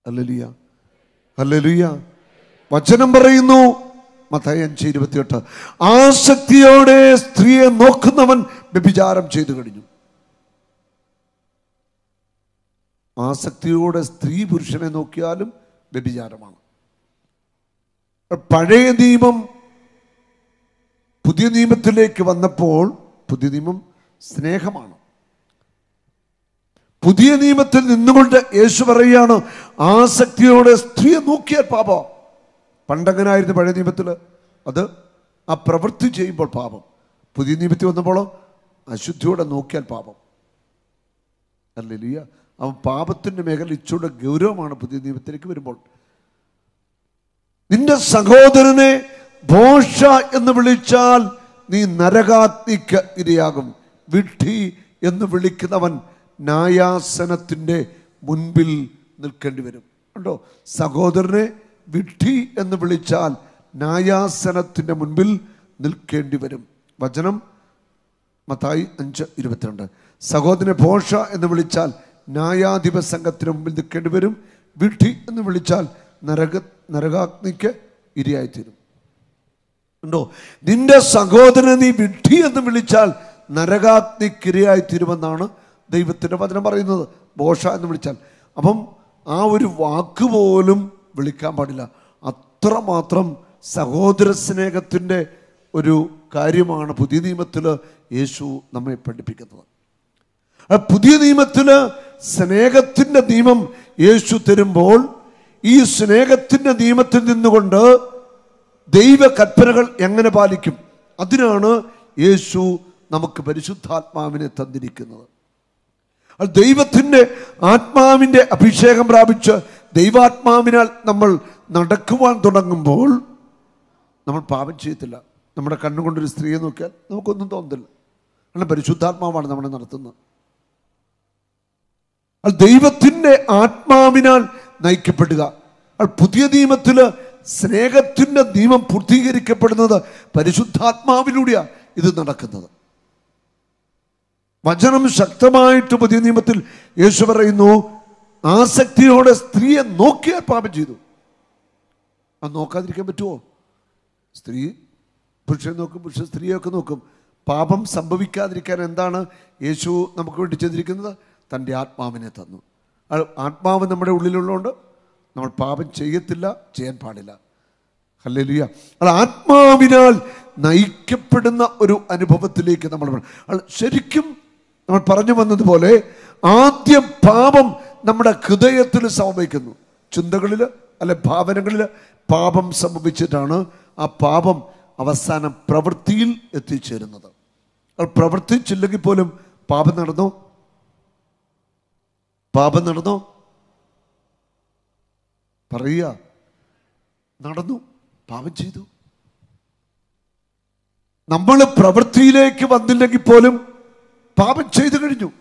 Hallelujah hallelujah വചനം പറയുന്നു മത്തായി അഞ്ച് ഇരുപത്തിയെട്ട് ആസക്തിയോടെ സ്ത്രീയെ നോക്കുന്നവൻ വ്യഭിചാരം ചെയ്തു കഴിഞ്ഞു ആസക്തിയോടെ സ്ത്രീ പുരുഷനെ നോക്കിയാലും വ്യഭിചാരമാണ് പഴയ നിയമം പുതിയ നിയമത്തിലേക്ക് വന്നപ്പോൾ പുതിയ നിയമം സ്നേഹമാണ് പുതിയ നിയമത്തിൽ നിന്നുകൊണ്ട് യേശു പറയുകയാണ് ആസക്തിയോടെ സ്ത്രീയെ നോക്കിയാൽ പാപം പണ്ടങ്ങനായിരുന്നു പഴയ നിയമത്തിൽ അത് ആ പ്രവൃത്തി ചെയ്യുമ്പോൾ പാപം പുതിയ നിയമത്തിൽ വന്നപ്പോൾ അശുദ്ധിയോടെ നോക്കിയാൽ പാപം അല്ലെ അവൻ പാപത്തിൻ്റെ മേഖല ഇച്ചൂടെ ഗൗരവമാണ് പുതിയ നിയമത്തിലേക്ക് വരുമ്പോൾ നിന്റെ സഹോദരനെ ഭോഷ എന്ന് വിളിച്ചാൽ നീ നരകാഗ്നിക്ക് ഇരയാകും വിഡ്ഢി എന്ന് വിളിക്കുന്നവൻ ന്യായാസനത്തിൻ്റെ മുൻപിൽ നിൽക്കേണ്ടി വരും കണ്ടോ സഹോദരനെ വിഡ്ഢി എന്ന് വിളിച്ചാൽ ന്യായാസനത്തിൻ്റെ മുൻപിൽ നിൽക്കേണ്ടി വരും വചനം മത്തായി അഞ്ച് ഇരുപത്തിരണ്ട് സഹോദരനെ ഭോഷ എന്ന് വിളിച്ചാൽ ന്യായാധിപ സംഘത്തിന് മുമ്പിൽ നിൽക്കേണ്ടി വരും വിഡ്ഢി എന്ന് വിളിച്ചാൽ നരക നരകാഗ്നിക്ക് ഇരയായിത്തീരും ഉണ്ടോ നിന്റെ സഹോദരനെ നീ വിഡ്ഢി എന്ന് വിളിച്ചാൽ നരകാഗ്നിക്കിരയായി തീരുമെന്നാണ് ദൈവത്തിൻ്റെ വചനം പറയുന്നത് ബോഷ എന്ന് വിളിച്ചാൽ അപ്പം ആ ഒരു വാക്ക് പോലും വിളിക്കാൻ പാടില്ല അത്രമാത്രം സഹോദര സ്നേഹത്തിൻ്റെ ഒരു കാര്യമാണ് പുതിയ നിയമത്തിൽ യേശു നമ്മെ പഠിപ്പിക്കുന്നത് ആ പുതിയ നിയമത്തില് സ്നേഹത്തിന്റെ നിയമം യേശു തരുമ്പോൾ ഈ സ്നേഹത്തിന്റെ നിയമത്തിൽ നിന്നുകൊണ്ട് ദൈവ കൽപ്പനകൾ എങ്ങനെ പാലിക്കും അതിനാണ് യേശു നമുക്ക് പരിശുദ്ധാത്മാവിനെ തന്നിരിക്കുന്നത് അത് ദൈവത്തിൻ്റെ ആത്മാവിൻ്റെ അഭിഷേകം പ്രാപിച്ച് ദൈവാത്മാവിനാൽ നമ്മൾ നടക്കുവാൻ തുടങ്ങുമ്പോൾ നമ്മൾ പാപം ചെയ്യത്തില്ല നമ്മുടെ കണ്ണുകൊണ്ടൊരു സ്ത്രീയെ നോക്കിയാൽ നമുക്കൊന്നും തോന്നത്തില്ല കാരണം പരിശുദ്ധാത്മാവാണ് നമ്മളെ നടത്തുന്നത് അത് ദൈവത്തിൻ്റെ ആത്മാവിനാൽ നയിക്കപ്പെടുക അത് പുതിയ നിയമത്തില് സ്നേഹത്തിൻ്റെ നിയമം പൂർത്തീകരിക്കപ്പെടുന്നത് പരിശുദ്ധാത്മാവിലൂടെയാണ് ഇത് നടക്കുന്നത് വചനം ശക്തമായിട്ട് പുതിയ നിയമത്തിൽ യേശു പറയുന്നു ആസക്തിയോടെ സ്ത്രീയെ നോക്കിയാൽ പാപം ചെയ്തു അത് നോക്കാതിരിക്കാൻ പറ്റുമോ സ്ത്രീ പുരുഷൻ നോക്കും പുരുഷൻ സ്ത്രീയൊക്കെ നോക്കും പാപം സംഭവിക്കാതിരിക്കാൻ എന്താണ് യേശു നമുക്ക് വേണ്ടി ചെയ്തിരിക്കുന്നത് തൻ്റെ ആത്മാവിനെ തന്നു ആ ആത്മാവ് നമ്മുടെ ഉള്ളിലുള്ളതുകൊണ്ട് നമ്മൾ പാപം ചെയ്യത്തില്ല ചെയ്യാൻ പാടില്ല ഹല്ലേലൂയ അത് ആത്മാവിനാൽ നയിക്കപ്പെടുന്ന ഒരു അനുഭവത്തിലേക്ക് നമ്മൾ വരണം. അത് ശരിക്കും നമ്മൾ പറഞ്ഞു വന്നതുപോലെ ആദ്യം പാപം നമ്മുടെ ഹൃദയത്തിൽ സംഭവിക്കുന്നു ചിന്തകളിൽ അല്ലെ ഭാവനകളിൽ പാപം സംഭവിച്ചിട്ടാണ് ആ പാപം അവസാനം പ്രവൃത്തിയിൽ എത്തിച്ചേരുന്നത് അത് പ്രവർത്തിച്ചില്ലെങ്കിൽ പോലും പാപം നടന്നു പാപം നടന്നു പറയുക നടന്നു പാപം ചെയ്തു നമ്മൾ പ്രവൃത്തിയിലേക്ക് വന്നില്ലെങ്കിൽ പോലും പാപം ചെയ്തു കഴിഞ്ഞു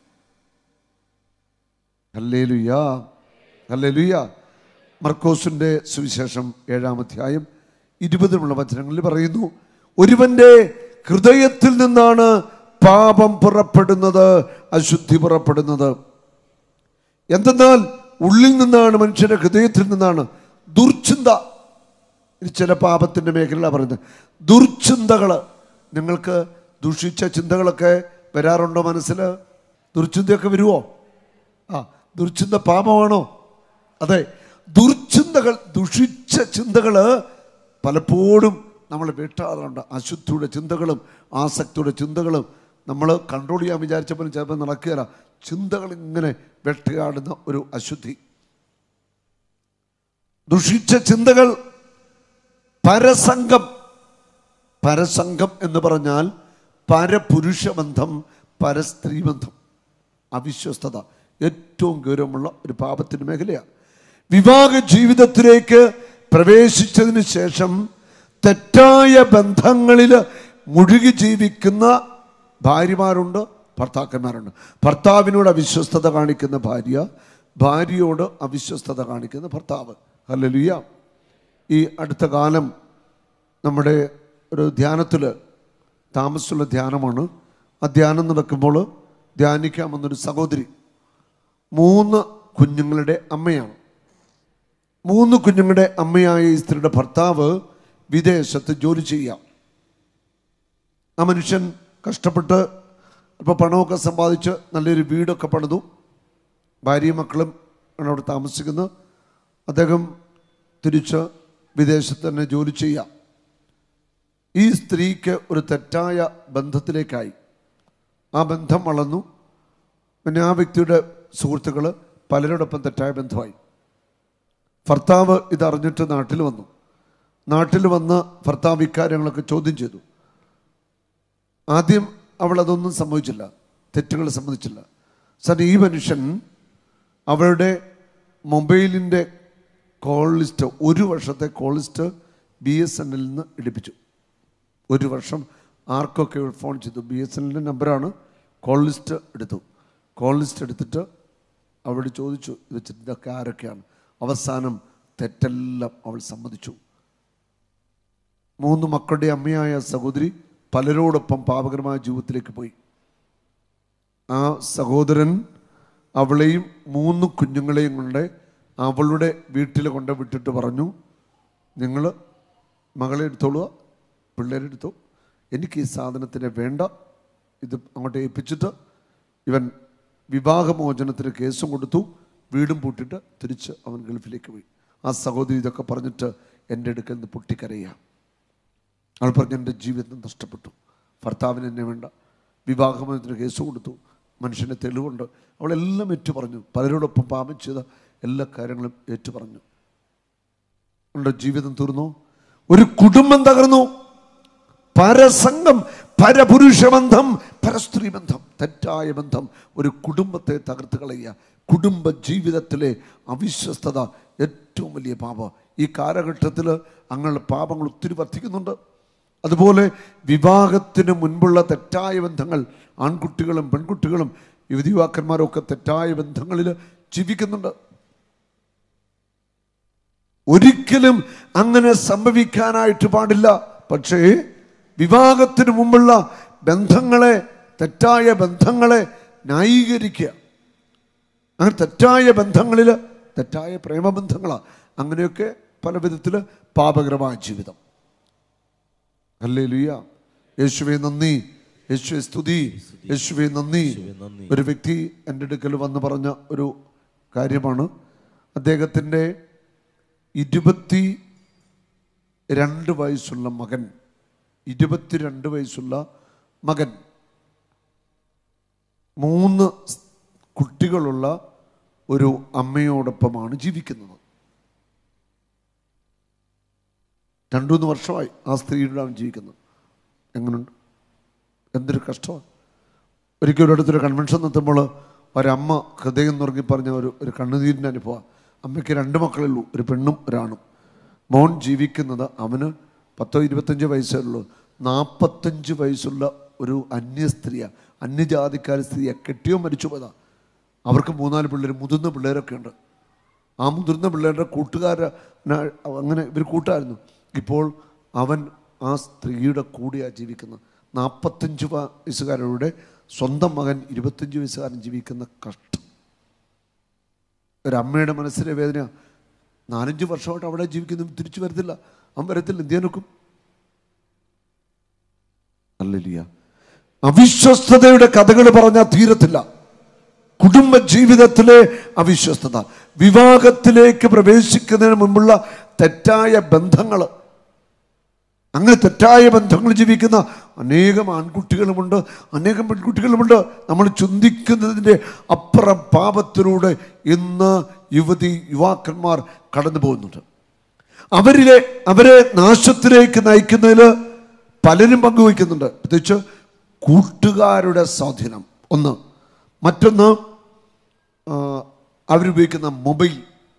ഹല്ലേലുയാ ഹല്ലേലുയാ മർക്കോസിന്റെ സുവിശേഷം ഏഴാം അധ്യായം ഇരുപതിനുള്ള വചനങ്ങളിൽ പറയുന്നു ഒരുവന്റെ ഹൃദയത്തിൽ നിന്നാണ് പാപം പുറപ്പെടുന്നത് അശുദ്ധി പുറപ്പെടുന്നത് എന്തെന്നാൽ ഉള്ളിൽ നിന്നാണ് മനുഷ്യന്റെ ഹൃദയത്തിൽ നിന്നാണ് ദുർചിന്ത ഇത് ചില പാപത്തിന്റെ മേഖലയിലാണ് പറയുന്നത് ദുർചിന്തകള് നിങ്ങൾക്ക് ദുഷിച്ച ചിന്തകളൊക്കെ വരാറുണ്ടോ മനസ്സിൽ ദുർചിന്തയൊക്കെ വരുമോ ആ ദുർചിന്ത പാപമാണോ അതെ ദുർചിന്തകൾ ദുഷിച്ച ചിന്തകള് പലപ്പോഴും നമ്മൾ വെട്ടാറുണ്ട് അശുദ്ധിയുടെ ചിന്തകളും ആസക്തിയുടെ ചിന്തകളും നമ്മൾ കൺട്രോൾ ചെയ്യാൻ വിചാരിച്ചപ്പോഴും ചിലപ്പോൾ നടക്കുകയില്ല ചിന്തകൾ ഇങ്ങനെ വെട്ടയാടുന്ന ഒരു അശുദ്ധി ദുഷിച്ച ചിന്തകൾ പരസംഗം പരസംഗം എന്ന് പറഞ്ഞാൽ പരപുരുഷ ബന്ധം പരസ്ത്രീ ബന്ധം അവിശ്വസ്തത ഏറ്റവും ഗൗരവമുള്ള ഒരു പാപത്തിന് മേഖലയാണ് വിവാഹ ജീവിതത്തിലേക്ക് പ്രവേശിച്ചതിന് ശേഷം തെറ്റായ ബന്ധങ്ങളിൽ മുഴുകി ജീവിക്കുന്ന ഭാര്യമാരുണ്ട് ഭർത്താക്കന്മാരുണ്ട് ഭർത്താവിനോട് അവിശ്വസ്തത കാണിക്കുന്ന ഭാര്യ ഭാര്യയോട് അവിശ്വസ്തത കാണിക്കുന്ന ഭർത്താവ് ഹല്ലേലൂയ ഈ അടുത്ത കാലം നമ്മുടെ ഒരു ധ്യാനത്തിൽ താമസമുള്ള ധ്യാനമാണ് ആ ധ്യാനം നടക്കുമ്പോൾ ധ്യാനിക്കാൻ വന്നൊരു സഹോദരി മൂന്ന് കുഞ്ഞുങ്ങളുടെ അമ്മയാണ് മൂന്ന് കുഞ്ഞുങ്ങളുടെ അമ്മയായ ഈ സ്ത്രീയുടെ ഭർത്താവ് വിദേശത്ത് ജോലി ചെയ്യാം ആ മനുഷ്യൻ കഷ്ടപ്പെട്ട് ഇപ്പോൾ പണമൊക്കെ സമ്പാദിച്ച് നല്ലൊരു വീടൊക്കെ പണിതു ഭാര്യയും മക്കളും ആണ് അവിടെ താമസിക്കുന്നത് അദ്ദേഹം തിരിച്ച് വിദേശത്ത് തന്നെ ജോലി ചെയ്യാം ഈ സ്ത്രീക്ക് ഒരു തെറ്റായ ബന്ധത്തിലേക്കായി ആ ബന്ധം വളർന്നു പിന്നെ ആ വ്യക്തിയുടെ സുഹൃത്തുക്കൾ പലരോടൊപ്പം തെറ്റായ ബന്ധമായി ഭർത്താവ് ഇതറിഞ്ഞിട്ട് നാട്ടിൽ വന്നു നാട്ടിൽ വന്ന് ഭർത്താവ് ഇക്കാര്യങ്ങളൊക്കെ ചോദ്യം ചെയ്തു ആദ്യം അവൾ അതൊന്നും സംഭവിച്ചില്ല തെറ്റുകൾ സംബന്ധിച്ചില്ല സാർ ഈ മനുഷ്യൻ അവളുടെ മൊബൈലിൻ്റെ കോൾ ലിസ്റ്റ് ഒരു വർഷത്തെ call list B S N എല്ലിൽ നിന്ന് എടുപ്പിച്ചു ഒരു വർഷം ആർക്കൊക്കെ ഫോൺ ചെയ്തു ബി എസ് എൻ എല്ലിൻ്റെ നമ്പറാണ് കോൾ ലിസ്റ്റ് എടുത്തു കോൾ ലിസ്റ്റ് എടുത്തിട്ട് അവളോട് ചോദിച്ചു ഇത് വെച്ചിട്ട് ഇതൊക്കെ ആരൊക്കെയാണ് അവസാനം തെറ്റെല്ലാം അവൾ സമ്മതിച്ചു മൂന്ന് മക്കളുടെ അമ്മയായ സഹോദരി പലരോടൊപ്പം പാപകരമായ ജീവിതത്തിലേക്ക് പോയി ആ സഹോദരൻ അവളെയും മൂന്ന് കുഞ്ഞുങ്ങളെയും കൊണ്ട് അവളുടെ വീട്ടിൽ കൊണ്ട് വിട്ടിട്ട് പറഞ്ഞു നിങ്ങൾ മകളെ എടുത്തോളുക പിള്ളേരെ എടുത്തോ എനിക്ക് ഈ സാധനത്തിന് വേണ്ട ഇത് അങ്ങോട്ട് ഏൽപ്പിച്ചിട്ട് ഇവൻ വിവാഹമോചനത്തിന് കേസും കൊടുത്തു വീടും പൂട്ടിട്ട് തിരിച്ച് അവൻ ഗൾഫിലേക്ക് പോയി ആ സഹോദരി ഇതൊക്കെ പറഞ്ഞിട്ട് എൻ്റെ അടുക്കൽ നിന്ന് പൊട്ടിക്കരയാം അവൾ പറഞ്ഞു എൻ്റെ ജീവിതം നഷ്ടപ്പെട്ടു ഭർത്താവിന് എന്നെ വേണ്ട വിവാഹമോചനത്തിന് കേസ് കൊടുത്തു മനുഷ്യനെ തെളിവുണ്ട് അവളെല്ലാം ഏറ്റു പറഞ്ഞു പലരോടൊപ്പം പാപം ചെയ്ത എല്ലാ കാര്യങ്ങളും ഏറ്റു പറഞ്ഞു അവളുടെ ജീവിതം തീർന്നു ഒരു കുടുംബം തകർന്നു പരസംഗം പരപുരുഷ ബന്ധം പരസ്ത്രീ ബന്ധം തെറ്റായ ബന്ധം ഒരു കുടുംബത്തെ തകർത്ത് കളയുക കുടുംബ ജീവിതത്തിലെ അവിശ്വസ്തത ഏറ്റവും വലിയ പാപം ഈ കാലഘട്ടത്തിൽ അങ്ങനെ പാപങ്ങൾ ഒത്തിരി വർദ്ധിക്കുന്നുണ്ട് അതുപോലെ വിവാഹത്തിന് മുൻപുള്ള തെറ്റായ ബന്ധങ്ങൾ ആൺകുട്ടികളും പെൺകുട്ടികളും യുവതി യുവാക്കന്മാരും ഒക്കെ തെറ്റായ ബന്ധങ്ങളിൽ ജീവിക്കുന്നുണ്ട് ഒരിക്കലും അങ്ങനെ സംഭവിക്കാനായിട്ട് പാടില്ല പക്ഷേ വിവാഹത്തിന് മുമ്പുള്ള ബന്ധങ്ങളെ തെറ്റായ ബന്ധങ്ങളെ ന്യായീകരിക്കുക അങ്ങനെ തെറ്റായ ബന്ധങ്ങളിൽ തെറ്റായ പ്രേമബന്ധങ്ങളാണ് അങ്ങനെയൊക്കെ പല വിധത്തിൽ പാപകരമായ ജീവിതം അല്ലേ ലുയ്യ യേശുവെ നന്ദി യേശുവെ സ്തുതി യേശുവെ നന്ദി നന്ദി. ഒരു വ്യക്തി എൻ്റെ അടുക്കൽ വന്ന് പറഞ്ഞ ഒരു കാര്യമാണ് അദ്ദേഹത്തിൻ്റെ ഇരുപത്തി രണ്ട് വയസ്സുള്ള മകൻ ഇരുപത്തിരണ്ട് വയസ്സുള്ള മകൻ മൂന്ന് സ് കുട്ടികളുള്ള ഒരു അമ്മയോടൊപ്പമാണ് ജീവിക്കുന്നത് രണ്ടു മൂന്ന് വർഷമായി ആ സ്ത്രീയുടെ അവൻ ജീവിക്കുന്നത് എങ്ങനെയുണ്ട് എന്തൊരു കഷ്ടമാണ് ഒരിക്കലും ഒരിടത്തൊരു കൺവെൻഷൻ നിർത്തുമ്പോൾ ഒരമ്മ ഹൃദയം നുറങ്ങി പറഞ്ഞ ഒരു ഒരു കണ്ണുനീരിൻ്റെ അനുഭവം അമ്മയ്ക്ക് രണ്ട് മക്കളേ ഉള്ളൂ ഒരു പെണ്ണും ഒരാണും മോൻ ജീവിക്കുന്നത് അവന് പത്തോ ഇരുപത്തഞ്ച് വയസ്സേ ഉള്ളൂ നാൽപ്പത്തഞ്ച് വയസ്സുള്ള ഒരു അന്യ സ്ത്രീയാണ് അന്യജാതിക്കാരി സ്ത്രീയെ കെട്ടിയോ മരിച്ചു പോയതാ അവർക്ക് മൂന്നാല് പിള്ളേർ മുതിർന്ന പിള്ളേരൊക്കെ ഉണ്ട് ആ മുതിർന്ന പിള്ളേരുടെ കൂട്ടുകാര അങ്ങനെ ഇവർ കൂട്ടായിരുന്നു ഇപ്പോൾ അവൻ ആ സ്ത്രീയുടെ കൂടെയാണ് ജീവിക്കുന്നത് നാൽപ്പത്തഞ്ച് വയസ്സുകാരുടെ സ്വന്തം മകൻ ഇരുപത്തഞ്ച് വയസ്സുകാരൻ ജീവിക്കുന്ന കഷ്ടം ഒരമ്മയുടെ മനസ്സിലെ വേദന നാലഞ്ച് വർഷമായിട്ട് അവിടെ ജീവിക്കുന്നു തിരിച്ചു വരത്തില്ല അവൻ വരത്തില്ല എന്ത് ചെയ്യാൻ നോക്കും അല്ലില്ല അവിശ്വസ്തതയുടെ കഥകൾ പറഞ്ഞാൽ തീരത്തില്ല കുടുംബ ജീവിതത്തിലെ അവിശ്വസ്തത വിവാഹത്തിലേക്ക് പ്രവേശിക്കുന്നതിന് മുമ്പുള്ള തെറ്റായ ബന്ധങ്ങൾ അങ്ങനെ തെറ്റായ ബന്ധങ്ങൾ ജീവിക്കുന്ന അനേകം ആൺകുട്ടികളുമുണ്ട് അനേകം പെൺകുട്ടികളുമുണ്ട് നമ്മൾ ചിന്തിക്കുന്നതിൻ്റെ അപ്പുറം പാപത്തിലൂടെ ഇന്ന് യുവതി യുവാക്കന്മാർ കടന്നു പോകുന്നുണ്ട് അവരിലെ അവരെ നാശത്തിലേക്ക് നയിക്കുന്നതിൽ പലരും പങ്കുവയ്ക്കുന്നുണ്ട് പ്രത്യേകിച്ച് കൂട്ടുകാരുടെ സ്വാധീനം ഒന്ന് മറ്റൊന്ന് ആ, അവരുപയോഗിക്കുന്ന മൊബൈൽ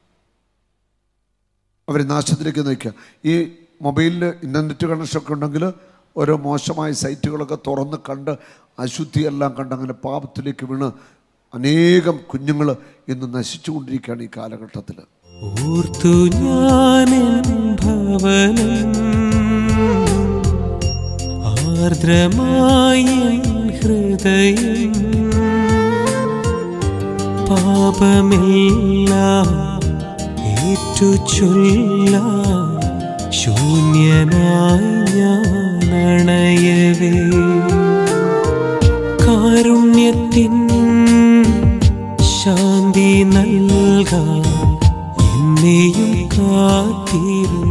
അവരെ നാശത്തിലേക്ക് നയിക്കുക ഈ മൊബൈലിൽ ഇൻ്റർനെറ്റ് കണക്ഷനൊക്കെ ഉണ്ടെങ്കിൽ ഓരോ മോശമായ സൈറ്റുകളൊക്കെ തുറന്ന് കണ്ട് അശുദ്ധിയെല്ലാം കണ്ട് അങ്ങനെ പാപത്തിലേക്ക് വീണ് അനേകം കുഞ്ഞുങ്ങൾ ഇന്ന് നശിച്ചുകൊണ്ടിരിക്കുകയാണ് ഈ കാലഘട്ടത്തിൽ ഓർത്തു ഞാനെൻ ഭവനം ആർദ്രമായ ഹൃദയം പാപമെല്ലാം ഏറ്റു ചൊല്ലാം ശൂന്യനായി ഞാൻ അണയവേ കാരുണ്യത്തിൻ ശാന്തി നൽകാൻ എന്നെയും കാത്തിരുന്നു